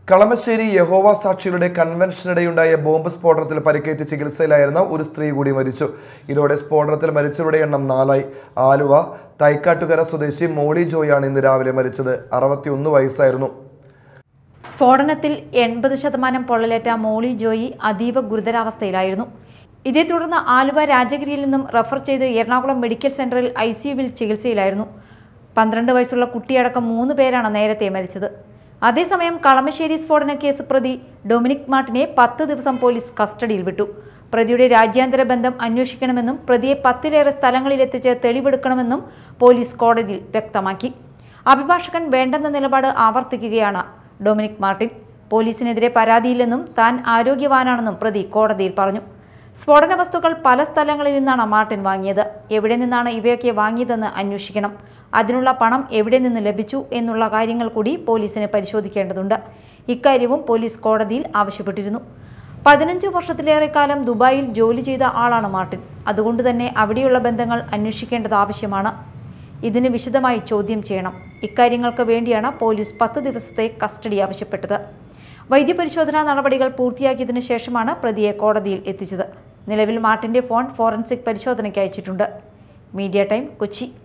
കളമശ്ശേരി യഹോവ സാക്ഷികളുടെ കൺവെൻഷനിടെയുണ്ടായ ബോംബ് സ്ഫോടനത്തിൽ പരിക്കേറ്റ് ചികിത്സയിലായിരുന്ന ഒരു സ്ത്രീ കൂടി മരിച്ചു ഇതോടെ സ്ഫോടനത്തിൽ മരിച്ചവരുടെ എണ്ണം നാലായി ആലുവ തൈക്കാട്ടുകര സ്വദേശി മോളി ജോയാണ് ഇന്ന് രാവിലെ മരിച്ചത് അറുപത്തിയൊന്ന് വയസ്സായിരുന്നു സ്ഫോടനത്തിൽ എൺപത് ശതമാനം പൊള്ളലേറ്റ മോളി ജോയി അതീവ ഗുരുതരാവസ്ഥയിലായിരുന്നു ഇതേ തുടർന്ന് ആലുവ രാജഗിരിയിൽ നിന്നും റഫർ ചെയ്ത് എറണാകുളം മെഡിക്കൽ സെന്ററിൽ ഐ സിയുവിൽ ചികിത്സയിലായിരുന്നു പന്ത്രണ്ട് വയസ്സുള്ള കുട്ടിയടക്കം മൂന്ന് പേരാണ് നേരത്തെ മരിച്ചത് അതേസമയം കളമശ്ശേരി സ്ഫോടന കേസ് പ്രതി ഡൊമിനിക് മാർട്ടിനെ പത്ത് ദിവസം പോലീസ് കസ്റ്റഡിയിൽ വിട്ടു പ്രതിയുടെ രാജ്യാന്തര ബന്ധം അന്വേഷിക്കണമെന്നും പ്രതിയെ പത്തിലേറെ സ്ഥലങ്ങളിലെത്തിച്ച് തെളിവെടുക്കണമെന്നും പോലീസ് കോടതിയിൽ വ്യക്തമാക്കി അഭിഭാഷകൻ വേണ്ടെന്ന നിലപാട് ആവർത്തിക്കുകയാണ് ഡൊമിനിക് മാർട്ടിൻ പോലീസിനെതിരെ പരാതിയില്ലെന്നും താൻ ആരോഗ്യവാനാണെന്നും പ്രതി കോടതിയിൽ പറഞ്ഞു സ്ഫോടന വസ്തുക്കൾ പല സ്ഥലങ്ങളിൽ നിന്നാണ് മാർട്ടിൻ വാങ്ങിയത് എവിടെ നിന്നാണ് ഇവയൊക്കെ വാങ്ങിയതെന്ന് അന്വേഷിക്കണം അതിനുള്ള പണം എവിടെ നിന്ന് ലഭിച്ചു എന്നുള്ള കാര്യങ്ങൾ കൂടി പോലീസിന് പരിശോധിക്കേണ്ടതുണ്ട് ഇക്കാര്യവും പോലീസ് കോടതിയിൽ ആവശ്യപ്പെട്ടിരുന്നു പതിനഞ്ച് വർഷത്തിലേറെ കാലം ദുബായിൽ ജോലി ചെയ്ത ആളാണ് മാർട്ടിൻ അതുകൊണ്ട് തന്നെ അവിടെയുള്ള ബന്ധങ്ങൾ അന്വേഷിക്കേണ്ടത് ആവശ്യമാണ് ഇതിന് വിശദമായി ചോദ്യം ചെയ്യണം ഇക്കാര്യങ്ങൾക്ക് വേണ്ടിയാണ് പോലീസ് പത്ത് ദിവസത്തെ കസ്റ്റഡി ആവശ്യപ്പെട്ടത് വൈദ്യപരിശോധനാ നടപടികൾ പൂർത്തിയാക്കിയതിനു ശേഷമാണ് പ്രതിയെ കോടതിയിൽ എത്തിച്ചത് നിലവിൽ മാർട്ടിന്റെ ഫോൺ ഫോറൻസിക് പരിശോധനയ്ക്ക് അയച്ചിട്ടുണ്ട് മീഡിയ ടൈം കൊച്ചി